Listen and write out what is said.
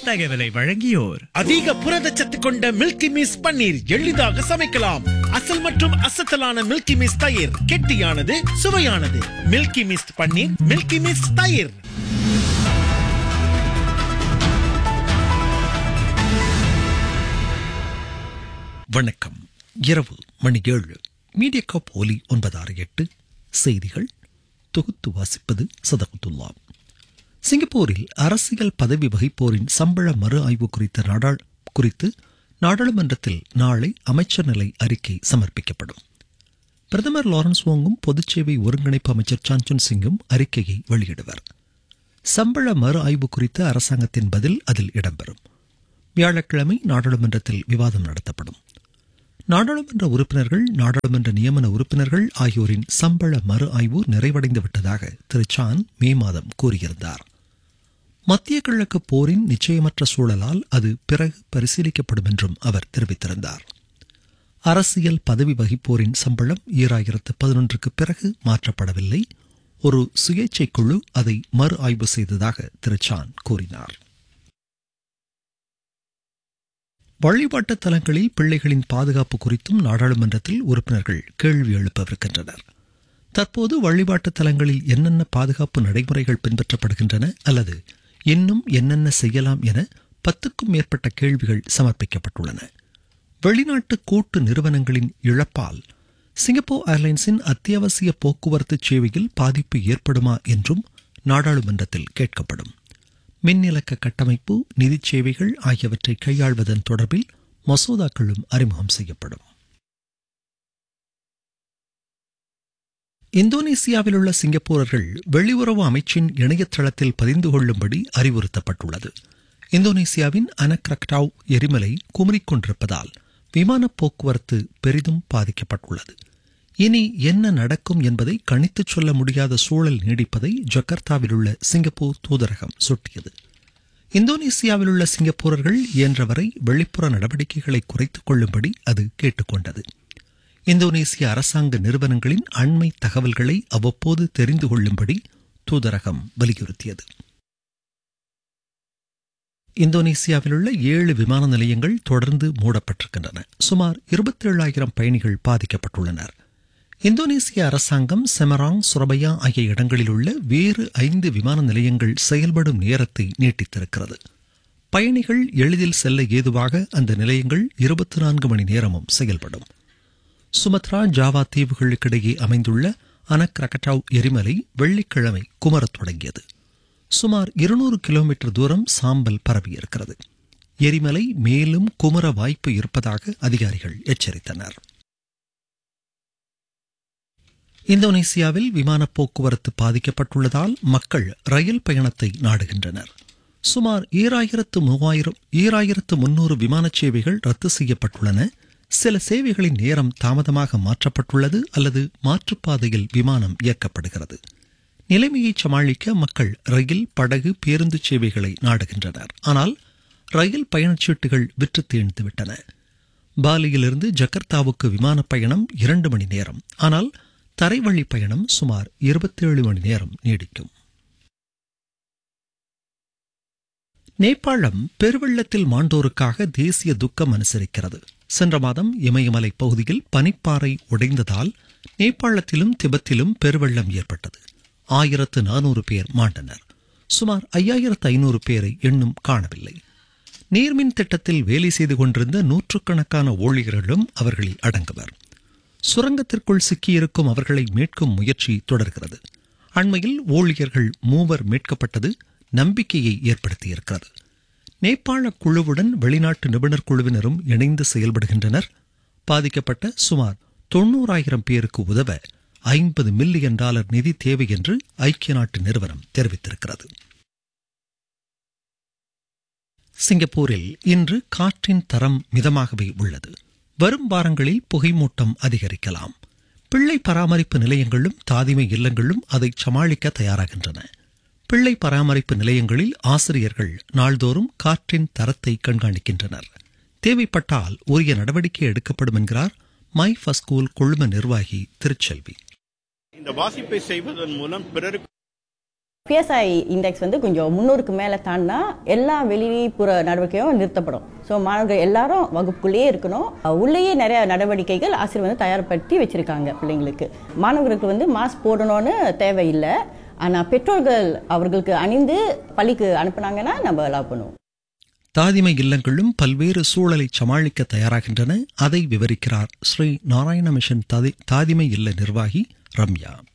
இத்தகவலை வழங்கியோர் அதிக புரதச்சத்து கொண்ட மில்கி மிஸ் பன்னீர் எளிதாக சமைக்கலாம் அசல் மற்றும் அசத்தலான மில்கி மிஸ் தயிர் கெட்டியானது சுவையானது milky mist paneer milky mist தயிர் வணக்கம் இரவு மணி ஏழு மீடியா காப் ஒலி ஒன்பதாறு எட்டு செய்திகள் தொகுத்து வாசிப்பது சதகுத்துல்லா சிங்கப்பூரில் அரசியல் பதவி வகிப்போரின் சம்பள மறு ஆய்வு குறித்த நாடாள் குறித்து நாடாளுமன்றத்தில் நாளை அமைச்சர் நிலை அறிக்கை சமர்ப்பிக்கப்படும் பிரதமர் லாரன்ஸ் வோங்கும் பொதுச்சேவை ஒருங்கிணைப்பு அமைச்சர் சான்சுன் சிங்கும் அறிக்கையை வெளியிடுவர் சம்பள மறு ஆய்வு குறித்த அரசாங்கத்தின் பதில் அதில் இடம்பெறும் வியாழக்கிழமை நாடாளுமன்றத்தில் விவாதம் நடத்தப்படும் நாடாளுமன்ற உறுப்பினர்கள் நாடாளுமன்ற நியமன உறுப்பினர்கள் ஆகியோரின் சம்பள மறு ஆய்வு நிறைவடைந்து விட்டதாக திரு சான் மே மாதம் கூறியிருந்தார் மத்திய கிழக்கு போரின் நிச்சயமற்ற சூழலால் அது பிறகு பரிசீலிக்கப்படும் என்றும் அவர் தெரிவித்திருந்தார் அரசியல் பதவி வகிப்போரின் சம்பளம் ஈராயிரத்து பதினொன்றுக்கு பிறகு மாற்றப்படவில்லை ஒரு சுயேட்சை குழு அதை மறு ஆய்வு செய்ததாக திரு சான் கூறினார் வழிபாட்டு தலங்களில் பிள்ளைகளின் பாதுகாப்பு குறித்தும் நாடாளுமன்றத்தில் உறுப்பினர்கள் கேள்வி எழுப்பவிருக்கின்றனர் தற்போது வழிபாட்டு தலங்களில் என்னென்ன பாதுகாப்பு நடைமுறைகள் பின்பற்றப்படுகின்றன அல்லது இன்னும் என்னென்ன செய்யலாம் என பத்துக்கும் மேற்பட்ட கேள்விகள் சமர்ப்பிக்கப்பட்டுள்ளன வெளிநாட்டு கூட்டு நிறுவனங்களின் இழப்பால் சிங்கப்பூர் ஏர்லைன்ஸின் அத்தியாவசிய போக்குவரத்து சேவையில் பாதிப்பு ஏற்படுமா என்றும் நாடாளுமன்றத்தில் கேட்கப்படும் மின்னிலக்க கட்டமைப்பு நிதிச் சேவைகள் ஆகியவற்றை கையாள்வதன் தொடர்பில் மசோதாக்களும் அறிமுகம் செய்யப்படும் இந்தோனேசியாவில் உள்ள சிங்கப்பூரர்கள் வெளியுறவு அமைச்சின் இணையதளத்தில் பதிந்து கொள்ளும்படி அறிவுறுத்தப்பட்டுள்ளது இந்தோனேசியாவின் அனக்ரக்டாவ் எரிமலை குமரிக் கொண்டிருப்பதால் விமான போக்குவரத்து பெரிதும் பாதிக்கப்பட்டுள்ளது இனி என்ன நடக்கும் என்பதை கணித்துச் சொல்ல முடியாத சூழல் நீடிப்பதை ஜகார்த்தாவில் உள்ள சிங்கப்பூர் தூதரகம் சுட்டியது இந்தோனேசியாவில் உள்ள சிங்கப்பூரர்கள் இயன்றவரை வெளிப்புற நடவடிக்கைகளை குறைத்துக் கொள்ளும்படி அது கேட்டுக்கொண்டது இந்தோனேசிய அரசாங்க நிறுவனங்களின் அண்மை தகவல்களை அவ்வப்போது தெரிந்து கொள்ளும்படி தூதரகம் வலியுறுத்தியது இந்தோனேசியாவில் உள்ள ஏழு விமான நிலையங்கள் தொடர்ந்து மூடப்பட்டிருக்கின்றன சுமார் இருபத்தேழாயிரம் பயணிகள் பாதிக்கப்பட்டுள்ளனர் இந்தோனேசிய அரசாங்கம் செமராங் சுரபையா ஆகிய இடங்களில் உள்ள வேறு ஐந்து விமான நிலையங்கள் செயல்படும் நேரத்தை நீட்டித்திருக்கிறது பயணிகள் எளிதில் செல்ல ஏதுவாக அந்த நிலையங்கள் இருபத்தி நான்கு மணி நேரமும் செயல்படும் சுமத்ரா ஜாவா தீவுகளுக்கிடையே அமைந்துள்ள அனக்ரகட்டாவ் எரிமலை வெள்ளிக்கிழமை குமரத் தொடங்கியது சுமார் இருநூறு கிலோமீட்டர் தூரம் சாம்பல் பரவியிருக்கிறது எரிமலை மேலும் குமர வாய்ப்பு இருப்பதாக அதிகாரிகள் எச்சரித்தனர் இந்தோனேசியாவில் விமான போக்குவரத்து பாதிக்கப்பட்டுள்ளதால் மக்கள் ரயில் பயணத்தை நாடுகின்றனர் சுமார் ஈராயிரத்து மூவாயிரம் ஈராயிரத்து முன்னூறு விமான சேவைகள் ரத்து செய்யப்பட்டுள்ளன சில சேவைகளின் நேரம் தாமதமாக மாற்றப்பட்டுள்ளது அல்லது மாற்றுப்பாதையில் விமானம் இயக்கப்படுகிறது நிலைமையை சமாளிக்க மக்கள் ரயில் படகு பேருந்து சேவைகளை நாடுகின்றனர் ஆனால் ரயில் பயணச்சீட்டுகள் விற்று தீர்ந்துவிட்டன பாலியிலிருந்து ஜகர்த்தாவுக்கு விமான பயணம் இரண்டு மணி நேரம் ஆனால் தரைவழி பயணம் சுமார் இருபத்தேழு மணி நேரம் நீடிக்கும் நேபாளம் பெருவெள்ளத்தில் மாண்டோருக்காக தேசிய துக்கம் அனுசரிக்கிறது சென்ற மாதம் இமயமலை பகுதியில் பனிப்பாறை உடைந்ததால் நேபாளத்திலும் திபெத்திலும் பெருவெள்ளம் ஏற்பட்டது ஆயிரத்து நானூறு பேர் மாண்டனர் சுமார் ஐயாயிரத்து ஐநூறு பேரை எண்ணும் காணவில்லை நீர்மின் திட்டத்தில் வேலை செய்து கொண்டிருந்த நூற்றுக்கணக்கான ஊழியர்களும் அவர்களில் அடங்குவர் சுரங்கத்திற்குள் சிக்கியிருக்கும் அவர்களை மீட்கும் முயற்சி தொடர்கிறது அண்மையில் ஊழியர்கள் மூவர் மீட்கப்பட்டது நம்பிக்கையை ஏற்படுத்தியிருக்கிறது நேபாள குழுவுடன் வெளிநாட்டு நிபுணர் குழுவினரும் இணைந்து செயல்படுகின்றனர் பாதிக்கப்பட்ட சுமார் தொண்ணூறாயிரம் பேருக்கு உதவ ஐம்பது மில்லியன் டாலர் நிதி தேவை என்று ஐக்கிய நாட்டு நிறுவனம் தெரிவித்திருக்கிறது சிங்கப்பூரில் இன்று காற்றின் தரம் மிதமாகவே உள்ளது வரும் வாரங்களில் புகைமூட்டம் அதிகரிக்கலாம் பிள்ளை பராமரிப்பு நிலையங்களும் தாதிமை இல்லங்களும் அதை சமாளிக்க தயாராகின்றன பிள்ளை பராமரிப்பு நிலையங்களில் ஆசிரியர்கள் நாள்தோறும் காற்றின் தரத்தை கண்காணிக்கின்றனர் தேவைப்பட்டால் உரிய நடவடிக்கை எடுக்கப்படும் என்கிறார் மை ஃபஸ்கூல் குழும நிர்வாகி திருச்செல்வி இந்த வாசிப்பை செய்வதன் மூலம் பிறருக்கு பிஎஸ்ஐ இண்டெக்ஸ் வந்து கொஞ்சம் முன்னூறுக்கு மேலே தாண்டினா எல்லா வெளிப்புற நடவடிக்கையும் நிறுத்தப்படும் ஸோ மாணவர்கள் எல்லாரும் வகுப்புக்குள்ளேயே இருக்கணும் உள்ளேயே நிறைய நடவடிக்கைகள் ஆசிரியர் வந்து தயார்படுத்தி வச்சிருக்காங்க பிள்ளைங்களுக்கு மாணவர்களுக்கு வந்து மாஸ்க் போடணும்னு தேவையில்லை ஆனால் பெற்றோர்கள் அவர்களுக்கு அணிந்து பள்ளிக்கு அனுப்புனாங்கன்னா நம்ம அலோவ் பண்ணுவோம் தாதிமை இல்லங்களும் பல்வேறு சூழலை சமாளிக்க தயாராகின்றன அதை விவரிக்கிறார் ஸ்ரீ நாராயண மிஷன் தாதி- தாதிமை இல்ல நிர்வாகி ரம்யா